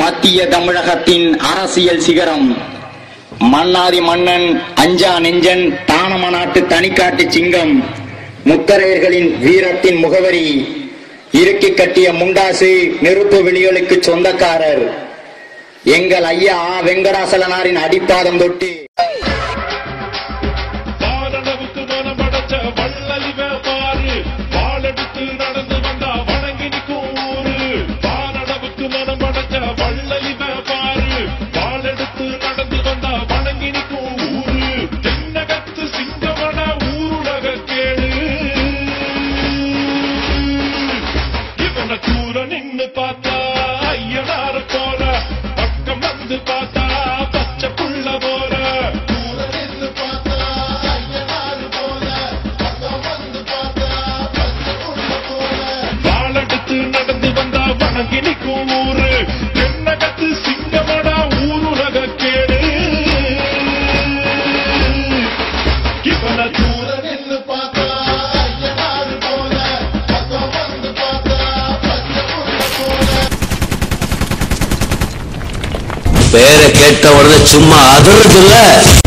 மத்திய தமிழகத்தின் அரசியல் சிகரம் மன்னாதி மன்னன் அஞ்சா நெஞ்சன் தானம நாட்டு தனிக்காட்டு சிங்கம் முத்தரையர்களின் வீரத்தின் முகவரி இறுக்கி கட்டிய முண்டாசு நெருப்பு வெளிகளுக்கு சொந்தக்காரர் எங்கள் ஐயா ஆ. வெங்கடாசலனாரின் அடிப்பாதம் தொட்டு வானளவுக்கு மனமடைச்ச வள்ளலிவ பாரு வாழெடுத்து நடந்து வந்தா வணங்கி நிற்கும் ஊரு வானளவுக்கு மனமடைச்ச வள்ளலிவ பாரு வாழெடுத்து நடந்து வந்தா வணங்கி நிற்கும் ஊரு தென்னகத்து சிங்கமன ஊருலக கேளு இவனை தூர நின்னு பார்த்தா ஐயனார போல பக்கம் வந்து பார்த்தா பச்சை புள்ள போல தூர நின்னு பார்த்தா ஐயனாரு போல பக்கம் வந்து பார்த்தா பச்சை புள்ள போல வாழெடுத்து நடந்து வந்தா வணங்கி நிற்கும் ஊரு தென்னகத்து சிங்கமடா ஊருலக கேடு இவனை தூர நின்னு பார்த்தா ஐயனாரு போல பக்கம் வந்து பார்த்தா பச்சை புள்ள போல பேரை கேட்ட உடனே சும்மா அதிர்றது இல்ல